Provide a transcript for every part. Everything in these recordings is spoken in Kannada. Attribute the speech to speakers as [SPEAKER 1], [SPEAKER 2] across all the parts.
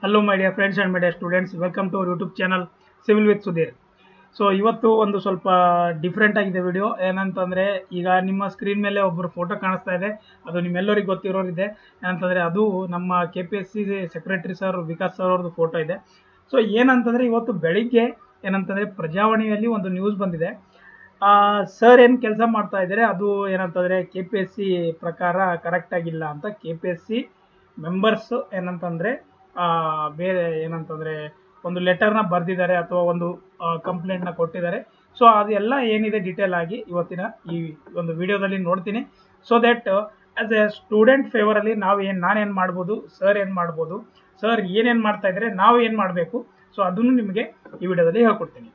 [SPEAKER 1] hello my dear friends and my dear students welcome to our YouTube channel civil with Sudhir so ಇವತ್ತು ಒಂದು ಸ್ವಲ್ಪ ಡಿಫ್ರೆಂಟ್ ಆಗಿದೆ ವಿಡಿಯೋ ಏನಂತಂದರೆ ಈಗ ನಿಮ್ಮ ಸ್ಕ್ರೀನ್ ಮೇಲೆ ಒಬ್ಬರು ಫೋಟೋ ಕಾಣಿಸ್ತಾ ಇದೆ ಅದು ನಿಮ್ಮೆಲ್ಲರಿಗೂ ಗೊತ್ತಿರೋರಿದೆ ಏನಂತಂದರೆ ಅದು ನಮ್ಮ K P S C secretary sir Vikas sir ಅವ್ರದ್ದು ಫೋಟೋ ಇದೆ ಸೊ ಏನಂತಂದರೆ ಇವತ್ತು ಬೆಳಿಗ್ಗೆ ಏನಂತಂದರೆ ಪ್ರಜಾವಾಣಿಯಲ್ಲಿ ಒಂದು ನ್ಯೂಸ್ ಬಂದಿದೆ ಸರ್ ಏನು ಕೆಲಸ ಮಾಡ್ತಾ ಇದ್ದಾರೆ ಅದು ಏನಂತಂದರೆ ಕೆ ಪಿ ಎಸ್ ಸಿ ಪ್ರಕಾರ ಕರೆಕ್ಟ್ ಆಗಿಲ್ಲ ಅಂತ K P S C members ಏನಂತಂದರೆ ಬೇರೆ ಏನಂತಂದರೆ ಒಂದು ಲೆಟರ್ನ ಬರೆದಿದ್ದಾರೆ ಅಥವಾ ಒಂದು ಕಂಪ್ಲೇಂಟ್ನ ಕೊಟ್ಟಿದ್ದಾರೆ ಸೊ ಅದೆಲ್ಲ ಏನಿದೆ ಡೀಟೇಲ್ ಆಗಿ ಇವತ್ತಿನ ಈ ಒಂದು ವಿಡಿಯೋದಲ್ಲಿ ನೋಡ್ತೀನಿ so that as a student ಫೇವರಲ್ಲಿ ನಾವು ಏನು ನಾನೇನು ಮಾಡ್ಬೋದು ಸರ್ ಏನು ಮಾಡ್ಬೋದು ಸರ್ ಏನೇನು ಮಾಡ್ತಾ ಇದ್ದಾರೆ ನಾವು ಏನು ಮಾಡಬೇಕು ಸೊ ಅದನ್ನು ನಿಮಗೆ ಈ ವಿಡಿಯೋದಲ್ಲಿ ಹೇಳ್ಕೊಡ್ತೀನಿ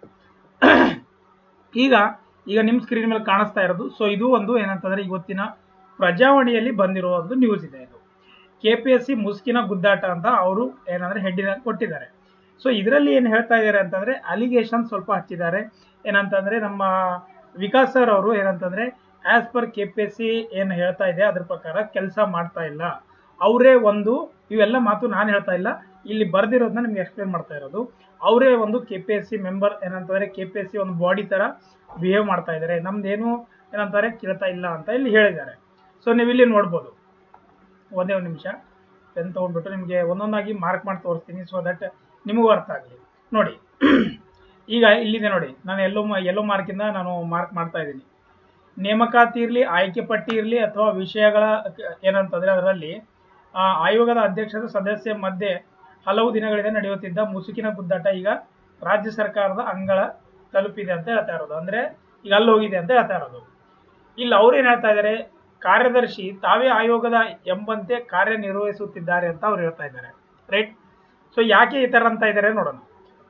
[SPEAKER 1] ಈಗ ಈಗ ನಿಮ್ಮ ಸ್ಕ್ರೀನ್ ಮೇಲೆ ಕಾಣಿಸ್ತಾ ಇರೋದು ಸೊ ಇದು ಒಂದು ಏನಂತಂದ್ರೆ ಇವತ್ತಿನ ಪ್ರಜಾವಾಣಿಯಲ್ಲಿ ಬಂದಿರೋ ಒಂದು ನ್ಯೂಸ್ ಇದೆ ಇದು ಕೆ ಪಿ ಎಸ್ ಸಿ ಮುಸ್ಕಿನ ಗುದ್ದಾಟ ಅಂತ ಅವರು ಏನಂದ್ರೆ ಹೆಡ್ಡಿನ ಕೊಟ್ಟಿದ್ದಾರೆ ಸೊ ಇದರಲ್ಲಿ ಏನು ಹೇಳ್ತಾ ಇದ್ದಾರೆ ಅಂತಂದ್ರೆ ಅಲಿಗೇಷನ್ ಸ್ವಲ್ಪ ಹಚ್ಚಿದ್ದಾರೆ ಏನಂತಂದ್ರೆ ನಮ್ಮ ವಿಕಾಸ್ ಸರ್ ಅವರು ಏನಂತಂದ್ರೆ as per K P S C ಏನು ಹೇಳ್ತಾ ಇದೆ ಅದ್ರ ಪ್ರಕಾರ ಕೆಲಸ ಮಾಡ್ತಾ ಇಲ್ಲ ಅವರೇ ಒಂದು ಇವೆಲ್ಲ ಮಾತು ನಾನು ಹೇಳ್ತಾ ಇಲ್ಲ ಇಲ್ಲಿ ಬರ್ದಿರೋದನ್ನ ನಿಮ್ಗೆ ಎಕ್ಸ್ಪ್ಲೇನ್ ಮಾಡ್ತಾ ಇರೋದು ಅವರೇ ಒಂದು K P S C member ಏನಂತಂದ್ರೆ ಕೆ ಪಿ ಎಸ್ ಸಿ ಒಂದು ಬಾಡಿ ತರ ಬಿಹೇವ್ ಮಾಡ್ತಾ ಇದ್ದಾರೆ ನಮ್ದೇನು ಏನಂತಾರೆ ಕೇಳ್ತಾ ಇಲ್ಲ ಅಂತ ಇಲ್ಲಿ ಹೇಳಿದ್ದಾರೆ ಸೊ ನೀವು ಇಲ್ಲಿ ನೋಡ್ಬೋದು ಒಂದೇ ಒಂದು ನಿಮಿಷ ಪೆನ್ ತೊಗೊಂಡ್ಬಿಟ್ಟು ನಿಮಗೆ ಒಂದೊಂದಾಗಿ ಮಾರ್ಕ್ ಮಾಡಿ ತೋರಿಸ್ತೀನಿ ಸೊ ದಟ್ ನಿಮಗೂ ಅರ್ಥ ಆಗಲಿ ನೋಡಿ ಈಗ ಇಲ್ಲಿದೆ ನೋಡಿ ನಾನು ಎಲ್ಲೋ ಎಲ್ಲೋ ಮಾರ್ಕಿಂದ ನಾನು ಮಾರ್ಕ್ ಮಾಡ್ತಾ ಇದ್ದೀನಿ ನೇಮಕಾತಿ ಇರಲಿ ಆಯ್ಕೆ ಪಟ್ಟಿ ಇರಲಿ ಅಥವಾ ವಿಷಯಗಳ ಏನಂತಂದ್ರೆ ಅದರಲ್ಲಿ ಆಯೋಗದ ಅಧ್ಯಕ್ಷರ ಸದಸ್ಯ ಮಧ್ಯೆ ಹಲವು ದಿನಗಳಿಂದ ನಡೆಯುತ್ತಿದ್ದ ಮುಸುಕಿನ ಗುದ್ದಾಟ ಈಗ ರಾಜ್ಯ ಸರ್ಕಾರದ ಅಂಗಳ ತಲುಪಿದೆ ಅಂತ ಹೇಳ್ತಾ ಇರೋದು ಅಂದ್ರೆ ಈಗ ಅಲ್ಲಿ ಹೋಗಿದೆ ಅಂತ ಹೇಳ್ತಾ ಇರೋದು ಇಲ್ಲಿ ಅವ್ರು ಏನ್ ಹೇಳ್ತಾ ಇದ್ದಾರೆ ಕಾರ್ಯದರ್ಶಿ ತಾವೇ ಆಯೋಗದ ಎಂಬಂತೆ ಕಾರ್ಯನಿರ್ವಹಿಸುತ್ತಿದ್ದಾರೆ ಅಂತ ಅವ್ರು ಹೇಳ್ತಾ ಇದ್ದಾರೆ ರೈಟ್ ಸೊ ಯಾಕೆ ಈ ತರ ಅಂತ ಇದ್ದಾರೆ ನೋಡೋಣ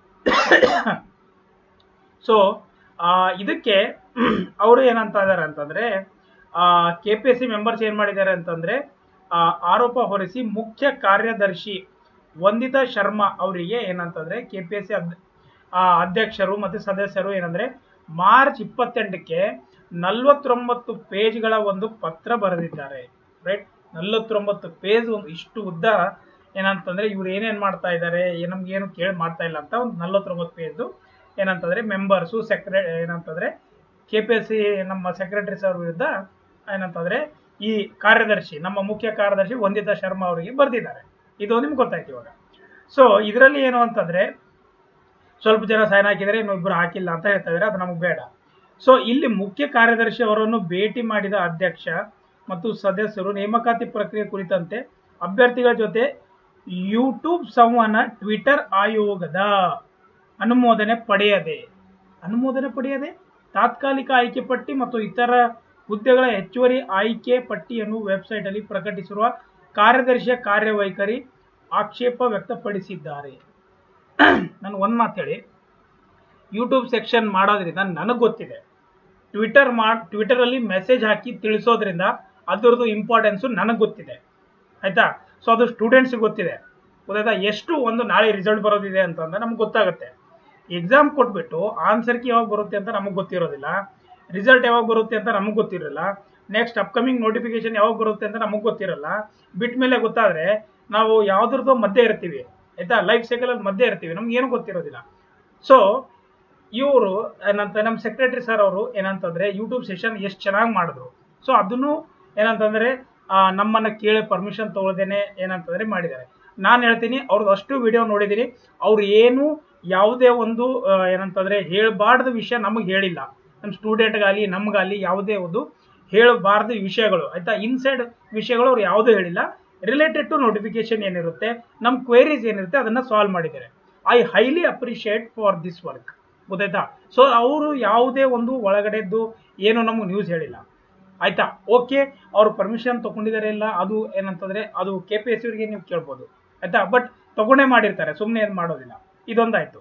[SPEAKER 1] ಸೊ ಇದಕ್ಕೆ ಅವರು ಏನಂತ ಇದ್ದಾರೆ ಅಂತಂದ್ರೆ K P S C members ಏನ್ ಮಾಡಿದ್ದಾರೆ ಅಂತಂದ್ರೆ ಆರೋಪ ಹೊರಿಸಿ ಮುಖ್ಯ ಕಾರ್ಯದರ್ಶಿ ವಂದಿತಾ ಶರ್ಮಾ ಅವರಿಗೆ ಏನಂತಂದ್ರೆ ಕೆ ಪಿ ಎಸ್ ಸಿ ಅಧ್ಯಕ್ಷರು ಮತ್ತು ಸದಸ್ಯರು ಏನಂದ್ರೆ ಮಾರ್ಚ್ ಇಪ್ಪತ್ತೆಂಟಕ್ಕೆ ನಲ್ವತ್ತೊಂಬತ್ತು ಪೇಜ್ಗಳ ಒಂದು ಪತ್ರ ಬರೆದಿದ್ದಾರೆ ರೈಟ್ ನಲ್ವತ್ತೊಂಬತ್ತು ಪೇಜ್ ಒಂದು ಇಷ್ಟು ಉದ್ದ ಏನಂತಂದ್ರೆ ಇವ್ರು ಏನೇನ್ ಮಾಡ್ತಾ ಇದ್ದಾರೆ ನಮ್ಗೆ ಏನು ಕೇಳಿ ಮಾಡ್ತಾ ಇಲ್ಲ ಅಂತ ಒಂದು ನಲ್ವತ್ತೊಂಬತ್ತು ಪೇಜ್ ಏನಂತಂದ್ರೆ ಮೆಂಬರ್ಸು ಸೆಕ್ರೆ ಏನಂತಂದ್ರೆ ಕೆ ಪಿ ಎಸ್ ಸಿ ನಮ್ಮ ಸೆಕ್ರೆಟರಿ ಸರ್ ವಿರುದ್ಧ ಏನಂತಂದ್ರೆ ಈ ಕಾರ್ಯದರ್ಶಿ ನಮ್ಮ ಮುಖ್ಯ ಕಾರ್ಯದರ್ಶಿ ವಂದಿತಾ ಶರ್ಮಾ ಅವರಿಗೆ ಬರೆದಿದ್ದಾರೆ ಇದು ನಿಮ್ಗೆ ಗೊತ್ತಾಯ್ತು ಇವಾಗ ಸೊ ಇದರಲ್ಲಿ ಏನು ಅಂತಂದ್ರೆ ಸ್ವಲ್ಪ ಜನ ಸೈನ್ ಹಾಕಿದರೆ ಇನ್ನೊಬ್ರು ಹಾಕಿಲ್ಲ ಅಂತ ಹೇಳ್ತಾ ಇದ್ದಾರೆ ಅದು ನಮಗೆ ಬೇಡ ಸೊ ಇಲ್ಲಿ ಮುಖ್ಯ ಕಾರ್ಯದರ್ಶಿ ಅವರನ್ನು ಭೇಟಿ ಮಾಡಿದ ಅಧ್ಯಕ್ಷ ಮತ್ತು ಸದಸ್ಯರು ನೇಮಕಾತಿ ಪ್ರಕ್ರಿಯೆ ಕುರಿತಂತೆ ಅಭ್ಯರ್ಥಿಗಳ ಜೊತೆ ಯೂಟ್ಯೂಬ್ ಸಂವಹನ ಟ್ವಿಟರ್ ಆಯೋಗದ ಅನುಮೋದನೆ ಪಡೆಯದೆ ಅನುಮೋದನೆ ಪಡೆಯದೆ ತಾತ್ಕಾಲಿಕ ಆಯ್ಕೆ ಪಟ್ಟಿ ಮತ್ತು ಇತರ ಹುದ್ದೆಗಳ ಹೆಚ್ಚುವರಿ ಆಯ್ಕೆ ಪಟ್ಟಿಯನ್ನು ವೆಬ್ಸೈಟ್ ಅಲ್ಲಿ ಪ್ರಕಟಿಸಿರುವ ಕಾರ್ಯದರ್ಶಿಯ ಕಾರ್ಯವೈಖರಿ ಆಕ್ಷೇಪ ವ್ಯಕ್ತಪಡಿಸಿದ್ದಾರೆ ನಾನು ಒಂದು ಮಾತು ಹೇಳಿ ಯೂಟ್ಯೂಬ್ ಸೆಕ್ಷನ್ ಮಾಡೋದ್ರಿಂದ ನನಗೆ ಗೊತ್ತಿದೆ ಟ್ವಿಟರ್ ಮಾಡಿ ಟ್ವಿಟರಲ್ಲಿ ಮೆಸೇಜ್ ಹಾಕಿ ತಿಳಿಸೋದ್ರಿಂದ ಅದರದ್ದು ಇಂಪಾರ್ಟೆನ್ಸು ನನಗೆ ಗೊತ್ತಿದೆ ಆಯ್ತಾ ಸೊ ಅದು ಸ್ಟೂಡೆಂಟ್ಸ್ಗೆ ಗೊತ್ತಿದೆ ಗೊತ್ತಾಯ್ತಾ ಎಷ್ಟು ಒಂದು ನಾಳೆ ರಿಸಲ್ಟ್ ಬರೋದಿದೆ ಅಂತಂದ್ರೆ ನಮ್ಗೆ ಗೊತ್ತಾಗುತ್ತೆ ಎಕ್ಸಾಮ್ ಕೊಟ್ಬಿಟ್ಟು ಆನ್ಸರ್ ಕಿ ಯಾವಾಗ ಬರುತ್ತೆ ಅಂತ ನಮಗೆ ಗೊತ್ತಿರೋದಿಲ್ಲ ರಿಸಲ್ಟ್ ಯಾವಾಗ ಬರುತ್ತೆ ಅಂತ ನಮಗೆ ಗೊತ್ತಿರಲ್ಲ ನೆಕ್ಸ್ಟ್ ಅಪ್ಕಮಿಂಗ್ ನೋಟಿಫಿಕೇಶನ್ ಯಾವಾಗ ಬರುತ್ತೆ ಅಂತ ನಮಗೆ ಗೊತ್ತಿರಲ್ಲ ಬಿಟ್ಟ ಮೇಲೆ ಗೊತ್ತಾದ್ರೆ ನಾವು ಯಾವ್ದ್ರದ್ದು ಮಧ್ಯೆ ಇರ್ತೀವಿ ಆಯ್ತಾ ಲೈಫ್ ಸೈಕಲ್ ಅಲ್ಲಿ ಮಧ್ಯೆ ಇರ್ತೀವಿ ನಮ್ಗೆ ಏನು ಗೊತ್ತಿರೋದಿಲ್ಲ ಸೊ ಇವರು ಏನಂತ ನಮ್ಮ ಸೆಕ್ರೆಟರಿ ಸರ್ ಅವರು ಏನಂತಂದ್ರೆ ಯೂಟ್ಯೂಬ್ ಸೆಷನ್ ಎಷ್ಟು ಚೆನ್ನಾಗಿ ಮಾಡಿದ್ರು ಸೊ ಅದನ್ನು ಏನಂತಂದ್ರೆ ನಮ್ಮನ್ನ ಕೇಳಿ ಪರ್ಮಿಷನ್ ತಗೊಳ್ದೇನೆ ಏನಂತಂದ್ರೆ ಮಾಡಿದ್ದಾರೆ ನಾನು ಹೇಳ್ತೀನಿ ಅವ್ರದ್ದು ಅಷ್ಟು ವಿಡಿಯೋ ನೋಡಿದ್ದೀನಿ ಅವ್ರು ಏನು ಯಾವುದೇ ಒಂದು ಏನಂತಂದ್ರೆ ಹೇಳಬಾರ್ದ ವಿಷಯ ನಮಗೆ ಹೇಳಿಲ್ಲ ನಮ್ಮ ಸ್ಟೂಡೆಂಟ್ಗಾಗಲಿ ನಮಗಾಗಲಿ ಯಾವುದೇ ಒಂದು ಹೇಳಬಾರ್ದ ವಿಷಯಗಳು ಆಯ್ತಾ ಇನ್ಸೈಡ್ ವಿಷಯಗಳು ಅವ್ರು ಯಾವುದೂ ಹೇಳಿಲ್ಲ ರಿಲೇಟೆಡ್ ಟು ನೋಟಿಫಿಕೇಶನ್ ಏನಿರುತ್ತೆ ನಮ್ಮ ಕ್ವೇರೀಸ್ ಏನಿರುತ್ತೆ ಅದನ್ನ ಸಾಲ್ವ್ ಮಾಡಿದ್ದಾರೆ I highly appreciate for this work ಗೊತ್ತಾಯ್ತಾ ಸೊ ಅವರು ಯಾವುದೇ ಒಂದು ಒಳಗಡೆದ್ದು ಏನು ನಮಗೆ ನ್ಯೂಸ್ ಹೇಳಿಲ್ಲ ಆಯ್ತಾ ಓಕೆ ಅವ್ರು ಪರ್ಮಿಷನ್ ತಗೊಂಡಿದ್ದಾರೆ ಇಲ್ಲ ಅದು ಏನಂತಂದ್ರೆ ಅದು ಕೆ ಪಿ ಎಸ್ ಅವರಿಗೆ ನೀವು ಕೇಳ್ಬೋದು ಆಯ್ತಾ ಬಟ್ ತಗೊಂಡೇ ಮಾಡಿರ್ತಾರೆ ಸುಮ್ಮನೆ ಏನು ಮಾಡೋದಿಲ್ಲ ಇದೊಂದಾಯ್ತು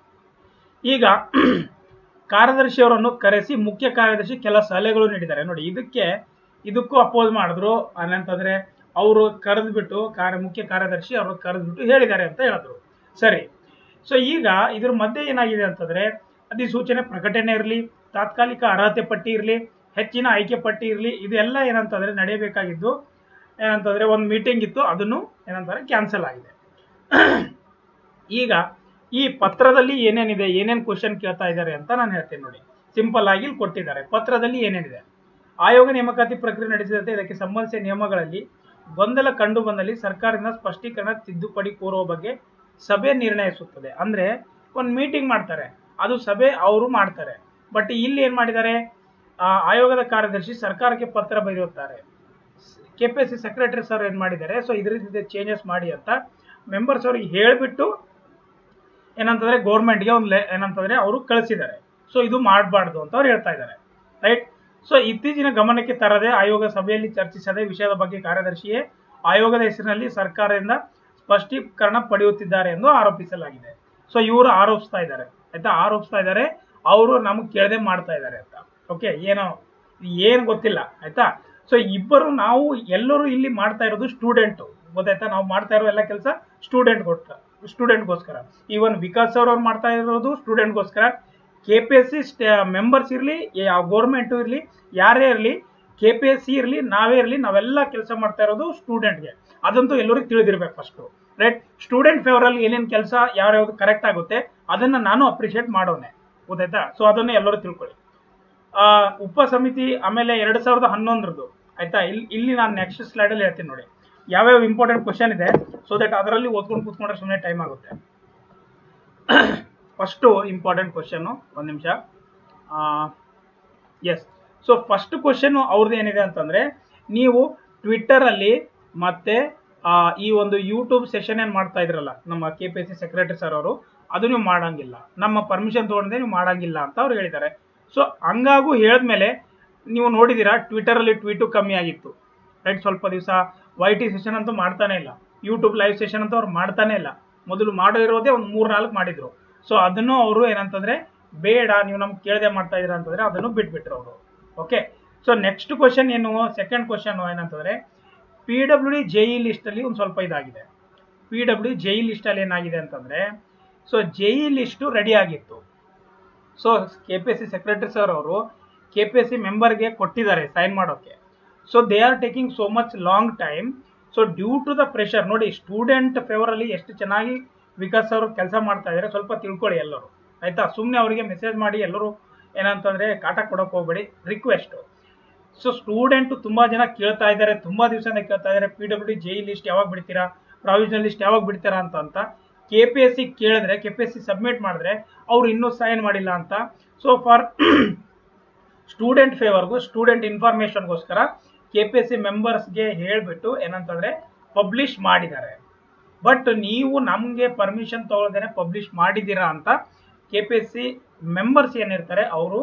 [SPEAKER 1] ಈಗ ಕಾರ್ಯದರ್ಶಿ ಅವರನ್ನು ಕರೆಸಿ ಮುಖ್ಯ ಕಾರ್ಯದರ್ಶಿ ಕೆಲ ಸಲಹೆಗಳು ನೀಡಿದ್ದಾರೆ ನೋಡಿ ಇದಕ್ಕೆ ಇದಕ್ಕೂ ಅಪೋಸ್ ಮಾಡಿದ್ರು ಏನಂತಂದ್ರೆ ಅವರು ಕರೆದ್ಬಿಟ್ಟು ಕಾರ್ಯ ಮುಖ್ಯ ಕಾರ್ಯದರ್ಶಿ ಅವರು ಕರೆದ್ಬಿಟ್ಟು ಹೇಳಿದ್ದಾರೆ ಅಂತ ಹೇಳಿದ್ರು ಸರಿ ಸೊ ಈಗ ಇದ್ರ ಮಧ್ಯೆ ಏನಾಗಿದೆ ಅಂತಂದ್ರೆ ಅಧಿಸೂಚನೆ ಪ್ರಕಟಣೆ ಇರಲಿ ತಾತ್ಕಾಲಿಕ ಅರ್ಹತೆ ಪಟ್ಟಿ ಇರಲಿ ಹೆಚ್ಚಿನ ಆಯ್ಕೆ ಪಟ್ಟಿ ಇರಲಿ ಇದೆಲ್ಲ ಏನಂತಂದ್ರೆ ನಡೆಯಬೇಕಾಗಿದ್ದು ಏನಂತಂದ್ರೆ ಒಂದು ಮೀಟಿಂಗ್ ಇತ್ತು ಅದನ್ನು ಏನಂತಾರೆ ಕ್ಯಾನ್ಸಲ್ ಆಗಿದೆ ಈಗ ಈ ಪತ್ರದಲ್ಲಿ ಏನೇನಿದೆ ಏನೇನು ಕ್ವಶನ್ ಕೇಳ್ತಾ ಇದ್ದಾರೆ ಅಂತ ನಾನು ಹೇಳ್ತೀನಿ ನೋಡಿ ಸಿಂಪಲ್ ಆಗಿ ಇಲ್ಲಿ ಕೊಟ್ಟಿದ್ದಾರೆ ಪತ್ರದಲ್ಲಿ ಏನೇನಿದೆ ಆಯೋಗ ನೇಮಕಾತಿ ಪ್ರಕ್ರಿಯೆ ನಡೆಸಿದಂತೆ ಇದಕ್ಕೆ ಸಂಬಂಧಿಸಿದ ನಿಯಮಗಳಲ್ಲಿ ಗೊಂದಲ ಕಂಡು ಬಂದಲ್ಲಿ ಸರ್ಕಾರದಿಂದ ಸ್ಪಷ್ಟೀಕರಣ ತಿದ್ದುಪಡಿ ಕೋರುವ ಬಗ್ಗೆ ಸಭೆ ನಿರ್ಣಯಿಸುತ್ತದೆ ಅಂದ್ರೆ ಒಂದು ಮೀಟಿಂಗ್ ಮಾಡ್ತಾರೆ ಅದು ಸಭೆ ಅವರು ಮಾಡ್ತಾರೆ ಬಟ್ ಇಲ್ಲಿ ಏನ್ ಮಾಡಿದ್ದಾರೆ ಆ, ಆಯೋಗದ ಕಾರ್ಯದರ್ಶಿ ಸರ್ಕಾರಕ್ಕೆ ಪತ್ರ ಬರೆಯುತ್ತಾರೆ K P S C secretary sir ಏನ್ ಮಾಡಿದ್ದಾರೆ ಸೊ ಇದರಿಂದ ಚೇಂಜಸ್ ಮಾಡಿ ಅಂತ ಮೆಂಬರ್ಸ್ ಅವ್ರಿಗೆ ಹೇಳ್ಬಿಟ್ಟು ಏನಂತಂದ್ರೆ ಗೌರ್ಮೆಂಟ್ಗೆ ಒಂದು ಲೆ- ಏನಂತಂದ್ರೆ ಅವರು ಕಳಿಸಿದ್ದಾರೆ ಸೊ ಇದು ಮಾಡಬಾರ್ದು ಅಂತ ಅವ್ರು ಹೇಳ್ತಾ ಇದ್ದಾರೆ ರೈಟ್ ಸೊ ಇತ್ತೀಚಿನ ಗಮನಕ್ಕೆ ತರದೆ ಆಯೋಗ ಸಭೆಯಲ್ಲಿ ಚರ್ಚಿಸದೆ ವಿಷಯದ ಬಗ್ಗೆ ಕಾರ್ಯದರ್ಶಿಯೇ ಆಯೋಗದ ಹೆಸರಿನಲ್ಲಿ ಸರ್ಕಾರದಿಂದ ಸ್ಪಷ್ಟೀಕರಣ ಪಡೆಯುತ್ತಿದ್ದಾರೆ ಎಂದು ಆರೋಪಿಸಲಾಗಿದೆ ಸೊ ಇವರು ಆರೋಪಿಸ್ತಾ ಇದ್ದಾರೆ ಆಯ್ತಾ ಆರೋಪಿಸ್ತಾ ಇದ್ದಾರೆ ಅವರು ನಮಗೆ ಕೇಳದೆ ಮಾಡ್ತಾ ಇದ್ದಾರೆ ಅಂತ ಓಕೆ ಏನೋ ಏನ್ ಗೊತ್ತಿಲ್ಲ ಆಯ್ತಾ ಸೊ ಇಬ್ಬರು ನಾವು ಎಲ್ಲರೂ ಇಲ್ಲಿ ಮಾಡ್ತಾ ಇರೋದು ಸ್ಟೂಡೆಂಟ್ ಗೊತ್ತಾಯ್ತಾ ನಾವು ಮಾಡ್ತಾ ಇರೋ ಎಲ್ಲ ಕೆಲಸ ಸ್ಟೂಡೆಂಟ್ ಸ್ಟೂಡೆಂಟ್ಗೋಸ್ಕರ ಈವನ್ ವಿಕಾಸ್ ಅವ್ರು ಅವ್ರು ಮಾಡ್ತಾ ಇರೋದು ಸ್ಟೂಡೆಂಟ್ಗೋಸ್ಕರ K P S C members ಇರಲಿ ಗೌರ್ಮೆಂಟು ಇರಲಿ ಯಾರೇ ಇರಲಿ ಕೆ ಪಿ ಎಸ್ ಸಿ ಇರಲಿ ನಾವೇ ಇರಲಿ ನಾವೆಲ್ಲ ಕೆಲಸ ಮಾಡ್ತಾ ಇರೋದು ಸ್ಟೂಡೆಂಟ್ಗೆ ಅದಂತೂ ಎಲ್ಲರಿಗೂ ತಿಳಿದಿರ್ಬೇಕು ಫಸ್ಟು ರೈಟ್ ಸ್ಟೂಡೆಂಟ್ ಫೇವರಲ್ಲಿ ಏನೇನು ಕೆಲಸ ಯಾವ್ಯಾವ್ದು ಕರೆಕ್ಟ್ ಆಗುತ್ತೆ ಅದನ್ನ ನಾನು ಅಪ್ರಿಷಿಯೇಟ್ ಮಾಡೋನೆ ಗೊತ್ತಾಯ್ತಾ ಸೊ ಅದನ್ನು ಎಲ್ಲರೂ ತಿಳ್ಕೊಳ್ಳಿ ಆ, ಉಪ ಸಮಿತಿ ಆಮೇಲೆ ಎರಡ್ ಸಾವಿರದ ಹನ್ನೊಂದರದ್ದು ಆಯ್ತಾ ಇಲ್ಲಿ ಇಲ್ಲಿ ನಾನು ನೆಕ್ಸ್ಟ್ ಸ್ಲೈಡಲ್ಲಿ ಹೇಳ್ತೀನಿ ನೋಡಿ ಯಾವ್ಯಾವ ಇಂಪಾರ್ಟೆಂಟ್ ಕ್ವಶನ್ ಇದೆ ಸೊ ದಟ್ ಅದರಲ್ಲಿ ಓದ್ಕೊಂಡು ಕೂತ್ಕೊಂಡ್ರೆ ಸುಮ್ಮನೆ ಟೈಮ್ ಆಗುತ್ತೆ ಫಸ್ಟು ಇಂಪಾರ್ಟೆಂಟ್ ಕ್ವಶನ್ನು ಒಂದು ನಿಮಿಷ ಎಸ್ ಸೊ ಫಸ್ಟ್ ಕ್ವಶನ್ ಅವ್ರದ್ದು ಏನಿದೆ ಅಂತಂದ್ರೆ ನೀವು ಟ್ವಿಟ್ಟರಲ್ಲಿ ಮತ್ತೆ ಆ, ಈ ಒಂದು ಯೂಟ್ಯೂಬ್ ಸೆಷನ್ ಏನು ಮಾಡ್ತಾ ಇದ್ರಲ್ಲ ನಮ್ಮ K P S C secretary sir ಅವರು ಅದು ನೀವು ಮಾಡಂಗಿಲ್ಲ ನಮ್ಮ ಪರ್ಮಿಷನ್ ತೊಗೊಂಡೆ ನೀವು ಮಾಡಂಗಿಲ್ಲ ಅಂತ ಅವ್ರು ಹೇಳಿದ್ದಾರೆ ಸೊ ಹಂಗಾಗೂ ಹೇಳಿದ್ಮೇಲೆ ನೀವು ನೋಡಿದ್ದೀರಾ ಟ್ವಿಟ್ಟರಲ್ಲಿ ಟ್ವೀಟು ಕಮ್ಮಿ ಆಗಿತ್ತು ರೈಟ್ ಸ್ವಲ್ಪ ದಿವಸ ವೈ ಟಿ ಸೆಷನ್ ಅಂತೂ ಮಾಡ್ತಾನೆ ಇಲ್ಲ ಯೂಟ್ಯೂಬ್ ಲೈವ್ ಸೆಷನ್ ಅಂತೂ ಅವ್ರು ಮಾಡ್ತಾನೆ ಇಲ್ಲ ಮೊದಲು ಮಾಡೋ ಇರೋದೇ ಒಂದು ಮೂರು ನಾಲ್ಕು ಮಾಡಿದ್ರು ಸೊ ಅದನ್ನು ಅವರು ಏನಂತಂದ್ರೆ ಬೇಡ ನೀವು ನಮ್ಗೆ ಕೇಳದೆ ಮಾಡ್ತಾ ಇದ್ದೀರಾ ಅಂತಂದ್ರೆ ಅದನ್ನು ಬಿಟ್ಬಿಟ್ರು ಅವರು ಓಕೆ ಸೊ ನೆಕ್ಸ್ಟ್ ಕ್ವಶನ್ ಏನು ಸೆಕೆಂಡ್ ಕ್ವಶನ್ ಏನಂತಂದ್ರೆ ಪಿ ಡಬ್ಲ್ಯೂ ಡಿ ಜೆಇ ಲಿಸ್ಟಲ್ಲಿ ಒಂದು ಸ್ವಲ್ಪ ಇದಾಗಿದೆ ಪಿ ಡಬ್ಲ್ಯೂ ಜೆಇ ಲಿಸ್ಟಲ್ಲಿ ಏನಾಗಿದೆ ಅಂತಂದ್ರೆ ಸೊ ಜೆಇ ಲಿಸ್ಟು ರೆಡಿ ಆಗಿತ್ತು so K P S C secretary sir ಅವರು ಕೆ ಪಿ ಎಸ್ ಸಿ ಮೆಂಬರ್ಗೆ ಕೊಟ್ಟಿದ್ದಾರೆ ಸೈನ್ ಮಾಡೋಕ್ಕೆ so they are taking so much long time so due to the pressure ನೋಡಿ ಸ್ಟೂಡೆಂಟ್ ಫೇವರಲ್ಲಿ ಎಷ್ಟು ಚೆನ್ನಾಗಿ ವಿಕಾಸ್ ಅವರು ಕೆಲಸ ಮಾಡ್ತಾ ಇದ್ದಾರೆ ಸ್ವಲ್ಪ ತಿಳ್ಕೊಳ್ಳಿ ಎಲ್ಲರೂ ಆಯ್ತಾ ಸುಮ್ಮನೆ ಅವರಿಗೆ ಮೆಸೇಜ್ ಮಾಡಿ ಎಲ್ಲರೂ ಏನಂತಂದ್ರೆ ಕಾಟ ಕೊಡೋಕೆ ಹೋಗ್ಬೇಡಿ ರಿಕ್ವೆಸ್ಟು ಸೊ ಸ್ಟೂಡೆಂಟ್ ತುಂಬಾ ಜನ ಕೇಳ್ತಾ ಇದ್ದಾರೆ ತುಂಬಾ ದಿವಸದಿಂದ ಕೇಳ್ತಾ ಇದ್ದಾರೆ P W D J list ಯಾವಾಗ ಬಿಡ್ತೀರಾ ಪ್ರಾವಿಷನಲ್ ಲಿಸ್ಟ್ ಯಾವಾಗ ಬಿಡ್ತೀರಾ ಅಂತ ಅಂತ ಕೆ ಪಿ ಎಸ್ ಸಿ ಕೇಳಿದ್ರೆ K P S C submit ಮಾಡಿದ್ರೆ ಅವ್ರು ಇನ್ನೂ ಸೈನ್ ಮಾಡಿಲ್ಲ ಅಂತ ಸೊ ಫಾರ್ ಸ್ಟೂಡೆಂಟ್ ಫೇವರ್ಗೂ ಸ್ಟೂಡೆಂಟ್ ಇನ್ಫಾರ್ಮೇಶನ್ಗೋಸ್ಕರ ಕೆ ಪಿ ಎಸ್ ಸಿ ಮೆಂಬರ್ಸ್ಗೆ ಹೇಳಿಬಿಟ್ಟು ಏನಂತಂದ್ರೆ ಪಬ್ಲಿಷ್ ಮಾಡಿದ್ದಾರೆ ಬಟ್ ನೀವು ನಮಗೆ ಪರ್ಮಿಷನ್ ತಗೊಳ್ದೇನೆ ಪಬ್ಲಿಷ್ ಮಾಡಿದ್ದೀರಾ ಅಂತ K P S C members ಏನಿರ್ತಾರೆ ಅವರು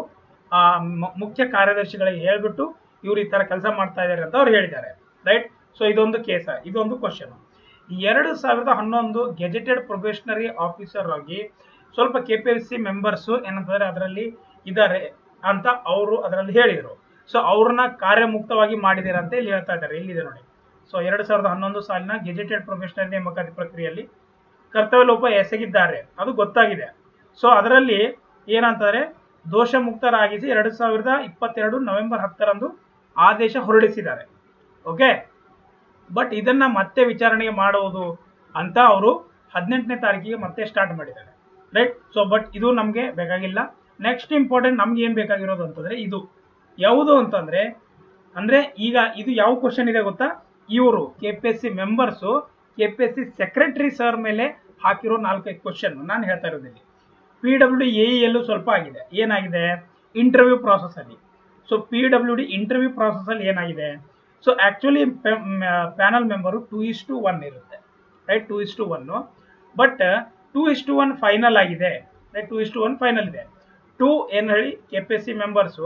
[SPEAKER 1] ಮುಖ್ಯ ಕಾರ್ಯದರ್ಶಿಗಳಿಗೆ ಹೇಳ್ಬಿಟ್ಟು ಇವ್ರು ಈ ಥರ ಕೆಲಸ ಮಾಡ್ತಾ ಇದ್ದಾರೆ ಅಂತ ಅವ್ರು ಹೇಳಿದ್ದಾರೆ ರೈಟ್ ಸೊ ಇದೊಂದು ಕೇಸ ಇದೊಂದು ಕ್ವಶನ್ ಎರಡು ಸಾವಿರದ ಹನ್ನೊಂದು ಗೆಜೆಟೆಡ್ ಪ್ರೊಬೇಷನರಿ ಆಫೀಸರ್ ಆಗಿ ಸ್ವಲ್ಪ K P S C members ಏನಂತಂದ್ರೆ ಅದರಲ್ಲಿ ಇದ್ದಾರೆ ಅಂತ ಅವರು ಅದರಲ್ಲಿ ಹೇಳಿದರು ಸೊ ಅವ್ರನ್ನ ಕಾರ್ಯಮುಕ್ತವಾಗಿ ಮಾಡಿದ್ದೀರಾ ಅಂತ ಇಲ್ಲಿ ಹೇಳ್ತಾ ಇದ್ದಾರೆ ಇಲ್ಲಿದೆ ನೋಡಿ ಸೊ ಎರಡು ಸಾವಿರದ ಹನ್ನೊಂದು ಸಾಲಿನ ಗೆಜೆಟೆಡ್ ಪ್ರೊಫೆಷನಲ್ ನೇಮಕಾತಿ ಪ್ರಕ್ರಿಯೆಯಲ್ಲಿ ಕರ್ತವ್ಯ ಲೋಪ ಎಸಗಿದ್ದಾರೆ ಅದು ಗೊತ್ತಾಗಿದೆ ಸೊ ಅದರಲ್ಲಿ ಏನಂತಾರೆ ದೋಷ ಮುಕ್ತರಾಗಿಸಿ ಎರಡು ಸಾವಿರದ ಇಪ್ಪತ್ತೆರಡು ನವೆಂಬರ್ ಹತ್ತರಂದು ಆದೇಶ ಹೊರಡಿಸಿದ್ದಾರೆ ಓಕೆ ಬಟ್ ಇದನ್ನ ಮತ್ತೆ ವಿಚಾರಣೆಗೆ ಮಾಡುವುದು ಅಂತ ಅವರು ಹದಿನೆಂಟನೇ ತಾರೀಕಿಗೆ ಮತ್ತೆ ಸ್ಟಾರ್ಟ್ ಮಾಡಿದ್ದಾರೆ ರೈಟ್ ಸೊ ಬಟ್ ಇದು ನಮಗೆ ಬೇಕಾಗಿಲ್ಲ ನೆಕ್ಸ್ಟ್ ಇಂಪಾರ್ಟೆಂಟ್ ನಮ್ಗೆ ಏನ್ ಬೇಕಾಗಿರೋದು ಅಂತಂದ್ರೆ ಇದು ಯಾವುದು ಅಂತಂದ್ರೆ ಅಂದ್ರೆ ಈಗ ಇದು ಯಾವ ಕ್ವಶನ್ ಇದೆ ಗೊತ್ತಾ ಇವರು K P S C members K P S C secretary sir ಮೇಲೆ ಹಾಕಿರೋ ನಾಲ್ಕೈದು ಕ್ವಶನ್ ನಾನು ಹೇಳ್ತಾ ಇರೋದಿಲ್ಲಿ ಪಿ ಡಬ್ಲ್ಯೂ ಡಿ ಎ ಎಲ್ಲೂ ಸ್ವಲ್ಪ ಆಗಿದೆ ಏನಾಗಿದೆ ಇಂಟರ್ವ್ಯೂ ಪ್ರಾಸೆಸ್ ಅಲ್ಲಿ so P W D interview process ಅಲ್ಲಿ ಏನಾಗಿದೆ so actually panel member two is to one ಇರುತ್ತೆ right two is to one but two is to one final ಆಗಿದೆ right two is to one final ಇದೆ ಟೂ ಏನು ಹೇಳಿ K P S C members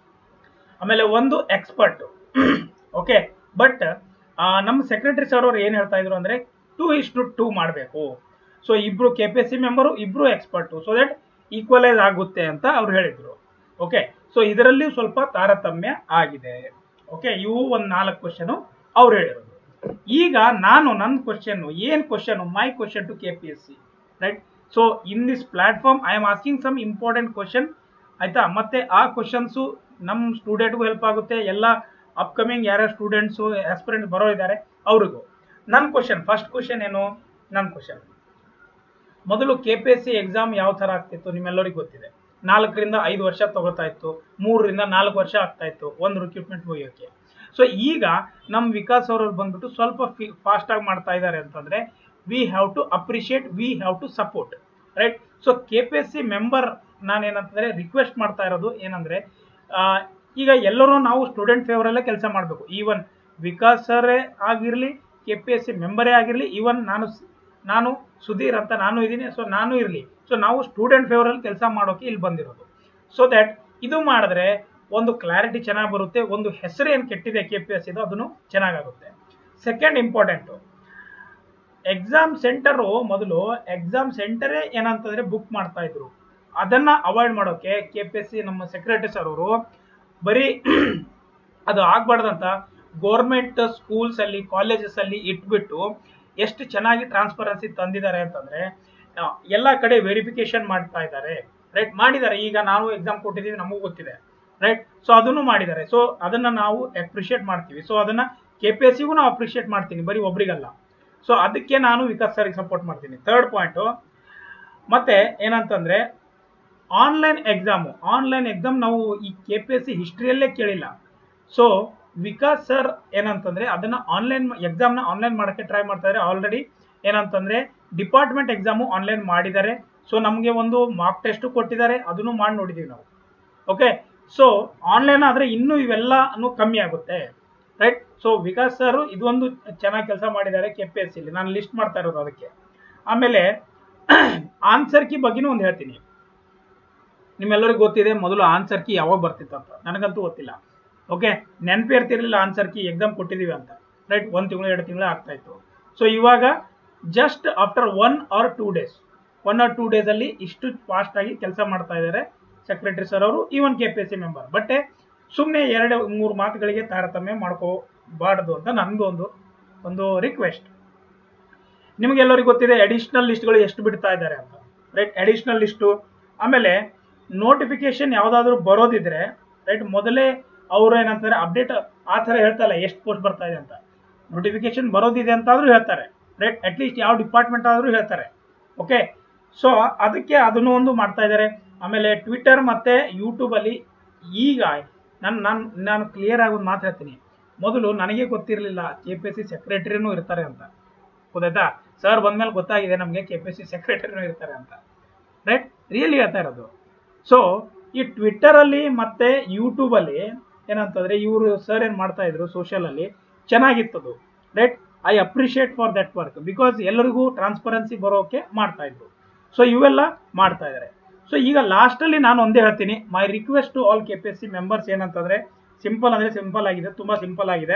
[SPEAKER 1] ಆಮೇಲೆ ಒಂದು ಎಕ್ಸ್ಪರ್ಟ್ ಓಕೆ ಬಟ್ ನಮ್ಮ ಸೆಕ್ರೆಟರಿ ಸರ್ ಅವ್ರು ಏನು ಹೇಳ್ತಾ ಇದ್ರು ಅಂದ್ರೆ ಟೂ ಇಸ್ ಟು ಟೂ ಮಾಡಬೇಕು ಸೊ ಇಬ್ರು K P S C member ಇಬ್ರು ಎಕ್ಸ್ಪರ್ಟು ಸೊ ದಟ್ ಈಕ್ವಲೈಸ್ ಆಗುತ್ತೆ ಅಂತ ಅವ್ರು ಹೇಳಿದ್ರು ಓಕೆ ಸೊ ಇದರಲ್ಲಿ ಸ್ವಲ್ಪ ತಾರತಮ್ಯ ಆಗಿದೆ ಓಕೆ ಇವು ಒಂದು ನಾಲ್ಕು ಕ್ವಶನು ಅವ್ರು ಹೇಳಿರೋದು ಈಗ ನಾನು ನನ್ನ ಕ್ವಶನ್ ಏನ್ question my question to K P S C right so in this platform I am asking some important question ಆಯ್ತಾ ಮತ್ತೆ ಆ ಕ್ವಶನ್ಸು ನಮ್ಮ ಸ್ಟೂಡೆಂಟ್ಗೂ ಹೆಲ್ಪ್ ಆಗುತ್ತೆ ಎಲ್ಲ ಅಪ್ಕಮಿಂಗ್ ಯಾರ್ಯಾರು ಸ್ಟೂಡೆಂಟ್ಸು ಆಸ್ಪಿರೆಂಟ್ಸ್ ಬರೋ ಇದ್ದಾರೆ ಅವ್ರಿಗೂ ನನ್ನ ಕ್ವಶನ್ ಫಸ್ಟ್ ಕ್ವಶನ್ ಏನು ನನ್ನ ಕ್ವಶನ್ ಮೊದಲು K P S C exam ಯಾವ ಥರ ಆಗ್ತಿತ್ತು ನಿಮ್ಮೆಲ್ಲರಿಗೂ ಗೊತ್ತಿದೆ ನಾಲ್ಕರಿಂದ ಐದು ವರ್ಷ ತಗೋತಾ ಇತ್ತು ಮೂರರಿಂದ ನಾಲ್ಕು ವರ್ಷ ಆಗ್ತಾ ಇತ್ತು ಒಂದು ರಿಕ್ರೂಟ್ಮೆಂಟ್ ಮುಗಿಯೋಕ್ಕೆ ಸೊ ಈಗ ನಮ್ಮ ವಿಕಾಸ್ ಅವರು ಬಂದ್ಬಿಟ್ಟು ಸ್ವಲ್ಪ ಫಾಸ್ಟ್ ಆಗಿ ಮಾಡ್ತಾ ಇದ್ದಾರೆ ಅಂತಂದ್ರೆ we have to appreciate we have to support right so K P S C member ನಾನೇನಂತಂದ್ರೆ ರಿಕ್ವೆಸ್ಟ್ ಮಾಡ್ತಾ ಇರೋದು ಏನಂದ್ರೆ ಆ, ಈಗ ಎಲ್ಲರೂ ನಾವು ಸ್ಟೂಡೆಂಟ್ ಫೇವರಲ್ಲೇ ಕೆಲಸ ಮಾಡಬೇಕು ಈವನ್ ವಿಕಾಸ್ ಸರೇ ಆಗಿರಲಿ ಕೆ ಪಿ ಎಸ್ ಸಿ ಮೆಂಬರೇ ಆಗಿರಲಿ ಈವನ್ ನಾನು ಸ್- ನಾನು ಸುಧೀರ್ ಅಂತ ನಾನು ಇದ್ದೀನಿ ಸೊ ನಾನು ಇರಲಿ ಸೊ ನಾವು ಸ್ಟೂಡೆಂಟ್ ಫೇವರಲ್ಲಿ ಕೆಲಸ ಮಾಡೋಕೆ ಇಲ್ಲಿ ಬಂದಿರೋದು ಸೊ ದ್ಯಾಟ್ ಇದು ಮಾಡಿದ್ರೆ ಒಂದು ಕ್ಲಾರಿಟಿ ಚೆನ್ನಾಗಿ ಬರುತ್ತೆ ಒಂದು ಹೆಸರು ಏನು ಕೆಟ್ಟಿದೆ ಕೆ ಪಿ ಎಸ್ ಇದು ಅದನ್ನು ಚೆನ್ನಾಗಾಗುತ್ತೆ ಸೆಕೆಂಡ್ ಇಂಪಾರ್ಟೆಂಟು ಎಕ್ಸಾಮ್ ಸೆಂಟರು ಮೊದಲು ಎಕ್ಸಾಮ್ ಸೆಂಟರೇ ಏನಂತಂದ್ರೆ ಬುಕ್ ಮಾಡ್ತಾ ಇದ್ರು ಅದನ್ನ ಅವಾಯ್ಡ್ ಮಾಡೋಕೆ ಕೆ ಪಿ ಎಸ್ ಸಿ ನಮ್ಮ ಸೆಕ್ರೆಟರಿ ಸರ್ ಅವರು ಬರೀ ಅದು ಆಗ್ಬಾರ್ದಂತ ಗೌರ್ಮೆಂಟ್ ಸ್ಕೂಲ್ಸ್ ಅಲ್ಲಿ ಕಾಲೇಜಸ್ ಅಲ್ಲಿ ಇಟ್ಬಿಟ್ಟು ಎಷ್ಟು ಚೆನ್ನಾಗಿ ಟ್ರಾನ್ಸ್ಪರೆನ್ಸಿ ತಂದಿದ್ದಾರೆ ಅಂತಂದ್ರೆ ಆ, ಎಲ್ಲಾ ಕಡೆ ವೆರಿಫಿಕೇಶನ್ ಮಾಡ್ತಾ ಇದ್ದಾರೆ ರೈಟ್ ಮಾಡಿದ್ದಾರೆ ಈಗ ನಾವು ಎಕ್ಸಾಮ್ ಕೊಟ್ಟಿದ್ದೀವಿ ನಮಗೂ ಗೊತ್ತಿದೆ ರೈಟ್ ಸೊ ಅದನ್ನು ಮಾಡಿದ್ದಾರೆ ಸೊ ಅದನ್ನ ನಾವು ಅಪ್ರಿಷಿಯೇಟ್ ಮಾಡ್ತೀವಿ ಸೊ ಅದನ್ನ ಕೆ ಪಿ ಎಸ್ ಸಿಗೂ ನಾವು ಅಪ್ರಿಷಿಯೇಟ್ ಮಾಡ್ತೀನಿ ಬರೀ ಒಬ್ರಿಗಲ್ಲ ಸೊ ಅದಕ್ಕೆ ನಾನು ವಿಕಾಸ್ ಸರ್ಗೆ ಸಪೋರ್ಟ್ ಮಾಡ್ತೀನಿ ಥರ್ಡ್ ಪಾಯಿಂಟು ಮತ್ತೆ ಏನಂತಂದ್ರೆ ಆನ್ಲೈನ್ ಎಕ್ಸಾಮು ಆನ್ಲೈನ್ ಎಕ್ಸಾಮ್ ನಾವು ಈ ಕೆ ಪಿ ಎಸ್ ಸಿ ಹಿಸ್ಟ್ರಿಯಲ್ಲೇ ಕೇಳಿಲ್ಲ ಸೊ ವಿಕಾಸ್ ಸರ್ ಏನಂತಂದ್ರೆ ಅದನ್ನ ಆನ್ಲೈನ್ ಎಕ್ಸಾಮ್ನ ಆನ್ಲೈನ್ ಮಾಡೋಕ್ಕೆ ಟ್ರೈ ಮಾಡ್ತಾ ಇದ್ದಾರೆ ಆಲ್ರೆಡಿ ಏನಂತಂದ್ರೆ ಡಿಪಾರ್ಟ್ಮೆಂಟ್ ಎಕ್ಸಾಮು ಆನ್ಲೈನ್ ಮಾಡಿದ್ದಾರೆ ಸೊ ನಮಗೆ ಒಂದು ಮಾರ್ಕ್ ಟೆಸ್ಟ್ ಕೊಟ್ಟಿದ್ದಾರೆ ಅದನ್ನು ಮಾಡಿ ನೋಡಿದೀವಿ ನಾವು ಓಕೆ ಸೊ ಆನ್ಲೈನ್ ಆದ್ರೆ ಇನ್ನೂ ಇವೆಲ್ಲನೂ ಕಮ್ಮಿ ಆಗುತ್ತೆ ರೈಟ್ ಸೊ ವಿಕಾಸ್ ಸರ್ ಇದೊಂದು ಚೆನ್ನಾಗಿ ಕೆಲಸ ಮಾಡಿದ್ದಾರೆ ಕೆ ಪಿ ಎಸ್ ಸಿಲಿ ನಾನು ಲಿಸ್ಟ್ ಮಾಡ್ತಾ ಇರೋದು ಅದಕ್ಕೆ ಆಮೇಲೆ ಆನ್ಸರ್ ಕಿ ಬಗ್ಗೆನೂ ಒಂದು ಹೇಳ್ತೀನಿ ನಿಮ್ಮೆಲ್ಲರಿಗೂ ಗೊತ್ತಿದೆ ಮೊದಲು ಆನ್ಸರ್ ಕಿ ಯಾವಾಗ ಬರ್ತಿತ್ತು ಅಂತ ನನಗಂತೂ ಗೊತ್ತಿಲ್ಲ ಓಕೆ ನೆನಪೇ ಇರ್ತಿರ್ಲಿಲ್ಲ ಆನ್ಸರ್ ಕಿ ಎಕ್ಸಾಮ್ ಕೊಟ್ಟಿದ್ದೀವಿ ಅಂತ ರೈಟ್ ಒಂದು ತಿಂಗಳು ಎರಡು ತಿಂಗಳು ಆಗ್ತಾ ಇತ್ತು ಸೊ ಇವಾಗ just after one or two days one or two ಡೇಸಲ್ಲಿ ಇಷ್ಟು ಫಾಸ್ಟ್ ಆಗಿ ಕೆಲಸ ಮಾಡ್ತಾ ಇದ್ದಾರೆ ಸೆಕ್ರೆಟರಿ ಸರ್ ಅವರು even K P S C member but ಸುಮ್ಮನೆ ಎರಡು ಮೂರು ಮಾತುಗಳಿಗೆ ತಾರತಮ್ಯ ಮಾಡ್ಕೋಬಾರ್ದು ಅಂತ ನನಗೂ ಒಂದು ಒಂದು ರಿಕ್ವೆಸ್ಟ್ ನಿಮಗೆಲ್ಲರಿಗೂ ಗೊತ್ತಿದೆ ಅಡಿಷನಲ್ ಲಿಸ್ಟ್ಗಳು ಎಷ್ಟು ಬಿಡ್ತಾ ಇದ್ದಾರೆ ಅಂತ ರೈಟ್ ಅಡಿಷನಲ್ ಲಿಸ್ಟು ಆಮೇಲೆ ನೋಟಿಫಿಕೇಶನ್ ಯಾವುದಾದ್ರೂ ಬರೋದಿದ್ರೆ ರೈಟ್ ಮೊದಲೇ ಅವರು ಏನಂತಾರೆ ಅಪ್ಡೇಟ್ ಆ ಥರ ಹೇಳ್ತಲ್ಲ ಎಷ್ಟು ಪೋಸ್ಟ್ ಬರ್ತಾ ಇದೆ ಅಂತ ನೋಟಿಫಿಕೇಶನ್ ಬರೋದಿದೆ ಅಂತಾದ್ರೂ ಹೇಳ್ತಾರೆ ರೈಟ್ ಅಟ್ಲೀಸ್ಟ್ ಯಾವ ಡಿಪಾರ್ಟ್ಮೆಂಟ್ ಆದರೂ ಹೇಳ್ತಾರೆ ಓಕೆ ಸೊ ಅದಕ್ಕೆ ಅದನ್ನು ಒಂದು ಮಾಡ್ತಾ ಇದ್ದಾರೆ ಆಮೇಲೆ ಟ್ವಿಟರ್ ಮತ್ತೆ ಯೂಟ್ಯೂಬಲ್ಲಿ ಈಗ ನಾನು ನಾನು ನಾನು ಕ್ಲಿಯರ್ ಆಗಿ ಒಂದು ಮಾತು ಹೇಳ್ತೀನಿ ಮೊದಲು ನನಗೆ ಗೊತ್ತಿರಲಿಲ್ಲ ಕೆ ಪಿ ಎಸ್ ಸಿ ಸೆಕ್ರೆಟರಿನೂ ಇರ್ತಾರೆ ಅಂತ ಗೊತ್ತಾಯ್ತಾ ಸರ್ ಬಂದ್ಮೇಲೆ ಗೊತ್ತಾಗಿದೆ ನಮಗೆ ಕೆ ಪಿ ಎಸ್ ಸಿ ಸೆಕ್ರೆಟರಿನೂ ಇರ್ತಾರೆ ಅಂತ ರೈಟ್ ರಿಯಲಿ ಹೇಳ್ತಾ ಇರೋದು ಸೊ ಈ ಟ್ವಿಟ್ಟರಲ್ಲಿ ಮತ್ತೆ ಯೂಟ್ಯೂಬಲ್ಲಿ ಏನಂತಂದ್ರೆ ಇವರು ಸರ್ ಏನು ಮಾಡ್ತಾ ಇದ್ರು social ಅಲ್ಲಿ ಚೆನ್ನಾಗಿತ್ತದು right I appreciate for that work because ಎಲ್ಲರಿಗೂ ಟ್ರಾನ್ಸ್ಪರೆನ್ಸಿ ಬರೋಕೆ ಮಾಡ್ತಾ ಇದ್ರು ಸೊ ಇವೆಲ್ಲ ಮಾಡ್ತಾ ಇದ್ದಾರೆ ಸೊ ಈಗ ಲಾಸ್ಟಲ್ಲಿ ನಾನು ಒಂದೇ ಹೇಳ್ತೀನಿ my request to all K P S C members ಏನಂತಂದ್ರೆ ಸಿಂಪಲ್ ಅಂದ್ರೆ ಸಿಂಪಲ್ ಆಗಿದೆ ತುಂಬಾ ಸಿಂಪಲ್ ಆಗಿದೆ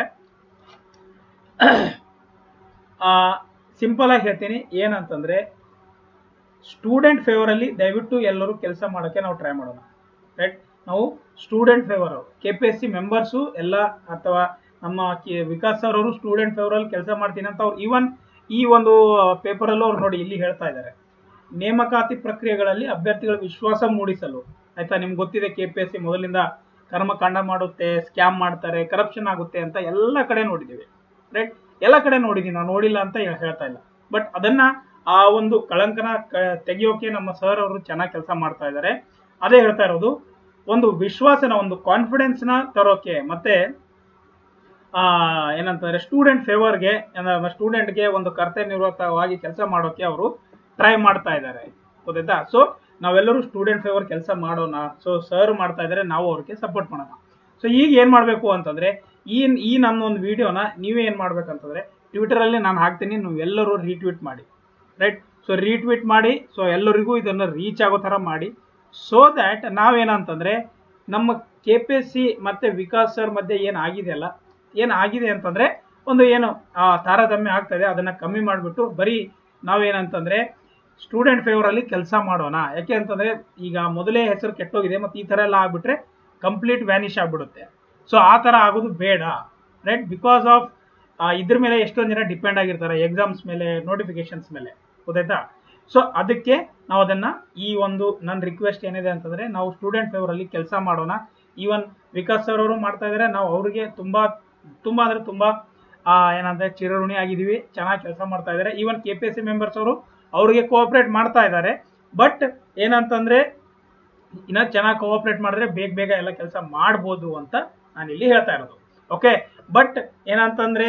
[SPEAKER 1] ಸಿಂಪಲ್ ಆಗಿ ಹೇಳ್ತೀನಿ ಏನಂತಂದ್ರೆ ಸ್ಟೂಡೆಂಟ್ ಫೇವರಲ್ಲಿ ದಯವಿಟ್ಟು ಎಲ್ಲರೂ ಕೆಲಸ ಮಾಡೋಕ್ಕೆ ನಾವು ಟ್ರೈ ಮಾಡೋಣ ರೈಟ್ ನಾವು student favour K P S C members ಎಲ್ಲ ಅಥವಾ ನಮ್ಮ ಕೆ- ವಿಕಾಸ್ ಸರ್ ಅವರು ಸ್ಟೂಡೆಂಟ್ ಫೇವರಲ್ಲಿ ಕೆಲಸ ಮಾಡ್ತೀನಿ ಅಂತ ಅವ್ರು ಈವನ್ ಈ ಒಂದು ಪೇಪರಲ್ಲೂ ಅವ್ರು ನೋಡಿ ಇಲ್ಲಿ ಹೇಳ್ತಾ ಇದ್ದಾರೆ ನೇಮಕಾತಿ ಪ್ರಕ್ರಿಯೆಗಳಲ್ಲಿ ಅಭ್ಯರ್ಥಿಗಳ ವಿಶ್ವಾಸ ಮೂಡಿಸಲು ಆಯ್ತಾ ನಿಮ್ಗೆ ಗೊತ್ತಿದೆ ಕೆ ಪಿ ಎಸ್ ಸಿ ಮೊದಲಿಂದ ಕರ್ಮಕಾಂಡ ಮಾಡುತ್ತೆ ಸ್ಕ್ಯಾಮ್ ಮಾಡ್ತಾರೆ ಕರಪ್ಷನ್ ಆಗುತ್ತೆ ಅಂತ ಎಲ್ಲ ಕಡೆ ನೋಡಿದ್ದೀವಿ ರೈಟ್ ಎಲ್ಲ ಕಡೆ ನೋಡಿದೀನಿ ನಾವು ನೋಡಿಲ್ಲ ಅಂತ ಹೇ- ಹೇಳ್ತಾ ಇಲ್ಲ ಬಟ್ ಅದನ್ನ ಆ ಒಂದು ಕಳಂಕನ ಕ- ತೆಗೆಯೋಕೆ ನಮ್ಮ ಸರ್ ಅವರು ಚೆನ್ನಾಗಿ ಕೆಲಸ ಮಾಡ್ತಾ ಇದ್ದಾರೆ ಅದೇ ಹೇಳ್ತಾ ಇರೋದು ಒಂದು ವಿಶ್ವಾಸನ ಒಂದು ಕಾನ್ಫಿಡೆನ್ಸ್ನ ತರೋಕೆ ಮತ್ತೆ ಆ, ಏನಂತಂದ್ರೆ ಸ್ಟೂಡೆಂಟ್ ಫೇವರ್ಗೆ ಸ್ಟೂಡೆಂಟ್ಗೆ ಒಂದು ಕರ್ತವ್ಯ ನಿರ್ವಾಹಕವಾಗಿ ಕೆಲಸ ಮಾಡೋಕೆ ಅವರು ಟ್ರೈ ಮಾಡ್ತಾ ಇದ್ದಾರೆ ಗೊತ್ತಾಯ್ತಾ ಸೊ ನಾವೆಲ್ಲರೂ ಸ್ಟೂಡೆಂಟ್ ಫೇವರ್ ಕೆಲಸ ಮಾಡೋಣ ಸೊ ಸರ್ ಮಾಡ್ತಾ ಇದ್ದಾರೆ ನಾವು ಅವ್ರಿಗೆ ಸಪೋರ್ಟ್ ಮಾಡೋಣ ಸೊ ಈಗ ಏನು ಮಾಡಬೇಕು ಅಂತಂದ್ರೆ ಈ ಈ ನನ್ನ ಒಂದು ವಿಡಿಯೋನ ನೀವೇ ಏನು ಮಾಡ್ಬೇಕಂತಂದ್ರೆ ಟ್ವಿಟರಲ್ಲಿ ನಾನು ಹಾಕ್ತೀನಿ ನೀವು ಎಲ್ಲರೂ ರೀಟ್ವೀಟ್ ಮಾಡಿ ರೈಟ್ ಸೊ ರೀಟ್ವೀಟ್ ಮಾಡಿ ಸೊ ಎಲ್ಲರಿಗೂ ಇದನ್ನು ರೀಚ್ ಆಗೋ ಥರ ಮಾಡಿ ಸೊ ದ್ಯಾಟ್ ನಾವೇನಂತಂದ್ರೆ ನಮ್ಮ ಕೆ ಪಿ ಎಸ್ ಸಿ ಮತ್ತು ವಿಕಾಸ್ ಸರ್ ಮಧ್ಯೆ ಏನು ಆಗಿದೆಯಲ್ಲ ಏನು ಆಗಿದೆ ಅಂತಂದ್ರೆ ಒಂದು ಏನು ಆ, ತಾರತಮ್ಯ ಆಗ್ತದೆ ಅದನ್ನ ಕಮ್ಮಿ ಮಾಡಿಬಿಟ್ಟು ಬರೀ ನಾವೇನಂತಂದ್ರೆ ಸ್ಟೂಡೆಂಟ್ ಫೇವರಲ್ಲಿ ಕೆಲಸ ಮಾಡೋಣ ಯಾಕೆ ಅಂತಂದ್ರೆ ಈಗ ಮೊದಲೇ ಹೆಸರು ಕೆಟ್ಟೋಗಿದೆ ಮತ್ತು ಈ ಥರ ಎಲ್ಲ ಆಗ್ಬಿಟ್ರೆ ಕಂಪ್ಲೀಟ್ ವ್ಯಾನಿಷ್ ಆಗ್ಬಿಡುತ್ತೆ ಸೊ ಆ ಥರ ಆಗೋದು ಬೇಡ ರೈಟ್ ಬಿಕಾಸ್ ಆಫ್ ಇದ್ರ ಮೇಲೆ ಎಷ್ಟೊಂದು ಜನ ಡಿಪೆಂಡ್ ಆಗಿರ್ತಾರೆ ಎಕ್ಸಾಮ್ಸ್ ಮೇಲೆ ನೋಟಿಫಿಕೇಶನ್ಸ್ ಮೇಲೆ ಗೊತ್ತಾಯ್ತಾ ಸೊ ಅದಕ್ಕೆ ನಾವು ಅದನ್ನ ಈ ಒಂದು ನನ್ನ ರಿಕ್ವೆಸ್ಟ್ ಏನಿದೆ ಅಂತಂದ್ರೆ ನಾವು ಸ್ಟೂಡೆಂಟ್ ಫೇವರಲ್ಲಿ ಕೆಲಸ ಮಾಡೋಣ ಈವನ್ ವಿಕಾಸ್ ಸರ್ ಅವರು ಮಾಡ್ತಾ ಇದ್ದಾರೆ ನಾವು ಅವ್ರಿಗೆ ತುಂಬಾ ತುಂಬಾ ಅಂದ್ರೆ ತುಂಬಾ ಆ, ಏನಂದ್ರೆ ಚಿರಋಣಿ ಆಗಿದ್ದೀವಿ ಚೆನ್ನಾಗಿ ಕೆಲಸ ಮಾಡ್ತಾ ಇದ್ದಾರೆ even K P S C members ಅವರು ಅವ್ರಿಗೆ ಕೋಆಪ್ರೇಟ್ ಮಾಡ್ತಾ ಇದ್ದಾರೆ ಬಟ್ ಏನಂತಂದ್ರೆ ಇನ್ನ ಚೆನ್ನಾಗಿ ಕೋಆಪ್ರೇಟ್ ಮಾಡಿದ್ರೆ ಬೇಗ ಬೇಗ ಎಲ್ಲ ಕೆಲಸ ಮಾಡ್ಬೋದು ಅಂತ ನಾನು ಇಲ್ಲಿ ಹೇಳ್ತಾ ಇರೋದು ಓಕೆ ಬಟ್ ಏನಂತಂದ್ರೆ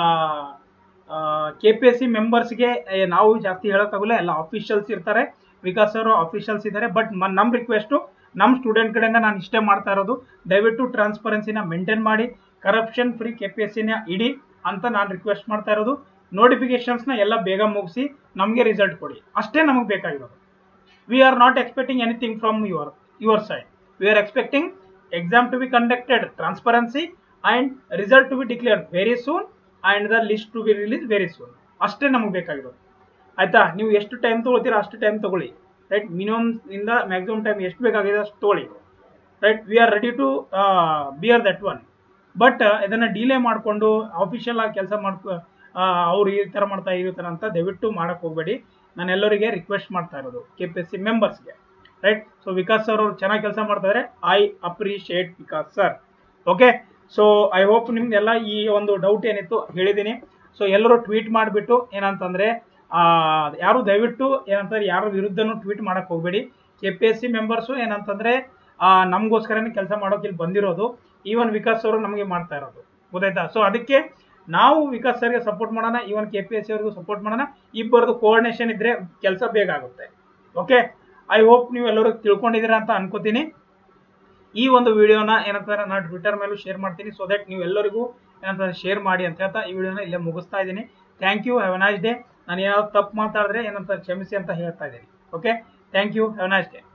[SPEAKER 1] ಕೆ ಪಿ ಎಸ್ ಸಿ ಮೆಂಬರ್ಸ್ಗೆ ನಾವು ಜಾಸ್ತಿ ಹೇಳೋಕ್ಕಾಗಲ್ಲ ಎಲ್ಲ ಅಫಿಷಿಯಲ್ಸ್ ಇರ್ತಾರೆ ವಿಕಾಸ್ ಅವರು ಅಫಿಷಿಯಲ್ಸ್ ಇದ್ದಾರೆ ಬಟ್ ನಮ್ಮ ರಿಕ್ವೆಸ್ಟು ನಮ್ಮ ಸ್ಟೂಡೆಂಟ್ ಕಡೆಯಿಂದ ನಾನು ಇಷ್ಟೇ ಮಾಡ್ತಾ ಇರೋದು ದಯವಿಟ್ಟು ಟ್ರಾನ್ಸ್ಪರೆನ್ಸಿನ ಮೇಂಟೈನ್ ಮಾಡಿ corruption free K P S ಸಿನ ಇಡಿ ಅಂತ ನಾನು ರಿಕ್ವೆಸ್ಟ್ ಮಾಡ್ತಾ ಇರೋದು ನೋಟಿಫಿಕೇಶನ್ಸ್ನ ಎಲ್ಲ ಬೇಗ ಮುಗಿಸಿ ನಮಗೆ ರಿಸಲ್ಟ್ ಕೊಡಿ ಅಷ್ಟೇ ನಮಗೆ ಬೇಕಾಗಿರೋದು we are not expecting anything from your your side we are expecting exam to be conducted transparency and result to be declared very soon and the list to be released very soon ಅಷ್ಟೇ ನಮಗೆ ಬೇಕಾಗಿರೋದು ಆಯ್ತಾ ನೀವು ಎಷ್ಟು ಟೈಮ್ ತಗೊಳ್ತೀರಾ ಅಷ್ಟು ಟೈಮ್ ತಗೊಳ್ಳಿ ರೈಟ್ ಮಿನಿಮಮ್ ಇಂದ ಮ್ಯಾಕ್ಸಿಮಮ್ ಟೈಮ್ ಎಷ್ಟು ಬೇಕಾಗಿದೆ ಅಷ್ಟು ತಗೊಳ್ಳಿ right we are ready to bear that one but ಇದನ್ನ ಡಿಲೇ ಮಾಡಿಕೊಂಡು ಅಫಿಷಿಯಲ್ ಆಗಿ ಕೆಲಸ ಮಾಡ್ಕೊ ಅವ್ರು ಈ ಥರ ಮಾಡ್ತಾ ಈ ಥರ ಅಂತ ದಯವಿಟ್ಟು ಮಾಡಕ್ ಹೋಗಬೇಡಿ ನಾನು ಎಲ್ಲರಿಗೆ ರಿಕ್ವೆಸ್ಟ್ ಮಾಡ್ತಾ ಇರೋದು ಕೆ ಪಿ ಎಸ್ ಸಿ ಮೆಂಬರ್ಸ್ಗೆ ರೈಟ್ ಸೊ ವಿಕಾಸ್ ಸರ್ ಅವರು ಚೆನ್ನಾಗಿ ಕೆಲಸ ಮಾಡ್ತಾರೆ I appreciate Vikas sir okay so I hope ನಿಮ್ದೆಲ್ಲ ಈ ಒಂದು ಡೌಟ್ ಏನಿತ್ತು ಹೇಳಿದ್ದೀನಿ ಸೊ ಎಲ್ಲರೂ ಟ್ವೀಟ್ ಮಾಡಿಬಿಟ್ಟು ಏನಂತಂದ್ರೆ ಆ, ಯಾರು ದಯವಿಟ್ಟು ಏನಂತಾರೆ ಯಾರ ವಿರುದ್ಧನೂ ಟ್ವೀಟ್ ಮಾಡಕ್ ಹೋಗಬೇಡಿ K P S C members ಏನಂತಂದ್ರೆ ಆ, ನಮಗೋಸ್ಕರನೇ ಕೆಲಸ ಮಾಡೋಕೆ ಇಲ್ಲಿ ಬಂದಿರೋದು ಈವನ್ ವಿಕಾಸ್ ಅವರು ನಮಗೆ ಮಾಡ್ತಾ ಇರೋದು ಗೊತ್ತಾಯ್ತಾ ಸೊ ಅದಕ್ಕೆ ನಾವು ವಿಕಾಸ್ ಸರ್ಗೆ ಸಪೋರ್ಟ್ ಮಾಡೋಣ even K P S C ಅವ್ರಿಗೂ ಸಪೋರ್ಟ್ ಮಾಡೋಣ ಇಬ್ಬರದು ಕೋಆರ್ಡಿನೇಷನ್ ಇದ್ರೆ ಕೆಲಸ ಬೇಗ ಆಗುತ್ತೆ ಓಕೆ ಐ ಹೋಪ್ ನೀವು ಎಲ್ಲರೂ ತಿಳ್ಕೊಂಡಿದ್ದೀರಾ ಅಂತ ಅನ್ಕೋತೀನಿ ಈ ಒಂದು ವಿಡಿಯೋನ ಏನಂತಾರೆ ನಾನು ಟ್ವಿಟರ್ ಮೇಲೂ ಶೇರ್ ಮಾಡ್ತೀನಿ ಸೊ ದಟ್ ನೀವು ಎಲ್ಲರಿಗೂ ಏನಂತಾರೆ ಶೇರ್ ಮಾಡಿ ಅಂತ ಹೇಳ್ತಾ ಈ ವಿಡಿಯೋನ ಇಲ್ಲೇ ಮುಗಿಸ್ತಾ ಇದ್ದೀನಿ thank you have nice day ನಾನು ಏನಾದ್ರು ತಪ್ಪು ಮಾತಾಡಿದ್ರೆ ಏನಂತಾರೆ ಕ್ಷಮಿಸಿ ಅಂತ ಹೇಳ್ತಾ ಇದ್ದೀನಿ okay thank you have nice day